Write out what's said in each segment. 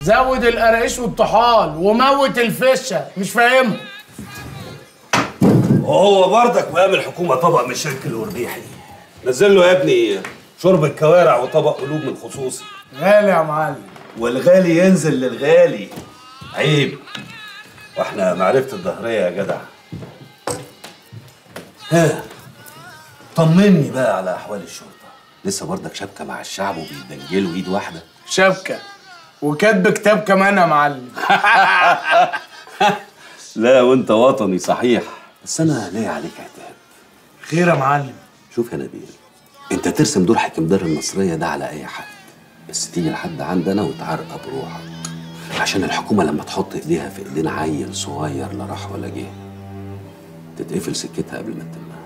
زود القراقيش والطحال وموت الفشه مش فاهمها وهو برضك مقام الحكومة طبق مشاكل وربيحي نزل له يا ابني شرب الكوارع وطبق قلوب من خصوصي غالي يا معلم والغالي ينزل للغالي عيب واحنا معرفة الظهرية يا جدع ها طمني بقى على احوال الشرطة لسه برضك شبكة مع الشعب وبيدنجلوا ايد واحدة شبكه وكاتب كتاب كمان يا معلم لا وانت وطني صحيح بس انا ليه عليك عتاب خير يا معلم شوف يا نبيل انت ترسم دور حكيم دار النصرية ده على اي حد بس تيجي لحد عندنا وتعرقب بروحك عشان الحكومة لما تحط ايديها في ايدين عيل صغير لا راح ولا جه تتقفل سكتها قبل ما تتمها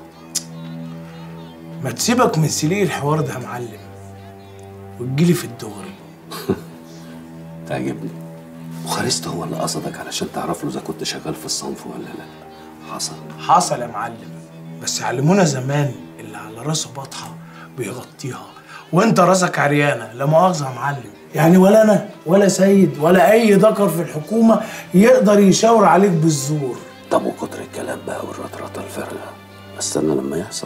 ما تسيبك من سليق الحوار ده يا معلم وتجيلي في الدغري تعجبني وخارست هو اللي قصدك علشان تعرف له اذا كنت شغال في الصنف ولا لا حصل حصل يا معلم بس علمونا زمان اللي على راسه بطحه بيغطيها وانت راسك عريانه لا مؤاخذه يا معلم يعني ولا انا ولا سيد ولا اي ذكر في الحكومه يقدر يشاور عليك بالزور طب وكتر الكلام بقى والرطرطة الفارغة استنى لما يحصل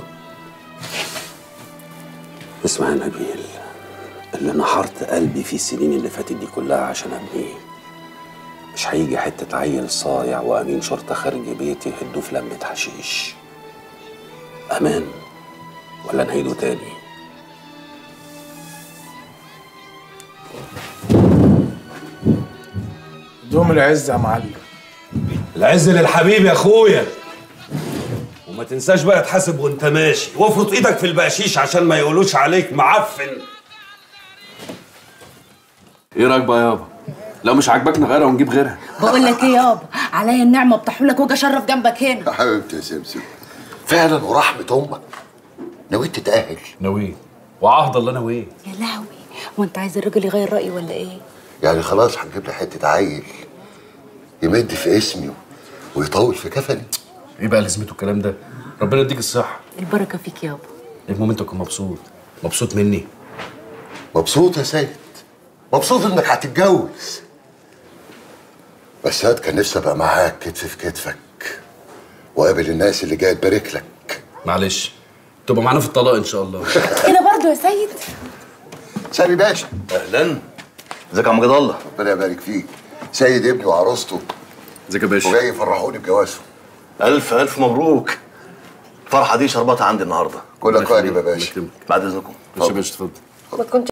اسمع يا نبيل اللي نحرت قلبي في السنين اللي فاتت دي كلها عشان ابنيه مش هيجي حتة عيل صايع وأمين شرطة خارج بيتي يهدوه في لمة حشيش أمان ولا نعيده تاني دوم العز يا معلم العز للحبيب يا اخويا وما تنساش بقى تحاسب وانت ماشي وافرط ايدك في البقشيش عشان ما يقولوش عليك معفن ايه رايك بقى يابا لو مش عاجباك نغيرها ونجيب غيرها بقول لك ايه يابا عليا النعمه بتحولك واجي اشرف جنبك هنا يا حبيبتي يا سمسم فعلا ورحمة أمك نويت تتأهل ناويين وعهد الله ناويين يا لهوي وانت عايز الراجل يغير رايه ولا ايه يعني خلاص هنجيب لي حتة عيل يمد في اسمي ويطول في كفني ايه بقى لازمته الكلام ده ربنا يديك الصحه البركه فيك يابا المهم انت تكون مبسوط مبسوط مني مبسوط يا سيد مبسوط انك هتتجوز بس هاد كان نفسي ابقى معاك كتف في كتفك وقابل الناس اللي جايه تبارك لك معلش تبقى معانا في الطلاق ان شاء الله كده برضو يا سيد سامي باشا اهلا ازيك يا عم جد الله ربنا يبارك فيك سيد ابني وعروسته ازيك يا باشا وجاي يفرحوني بجوازهم الف الف مبروك الفرحه دي شربتها عندي النهارده كلك واجب يا الله باشا يكرمك بعد اذنكم ماشي يا باشا اتفضل ما تكونش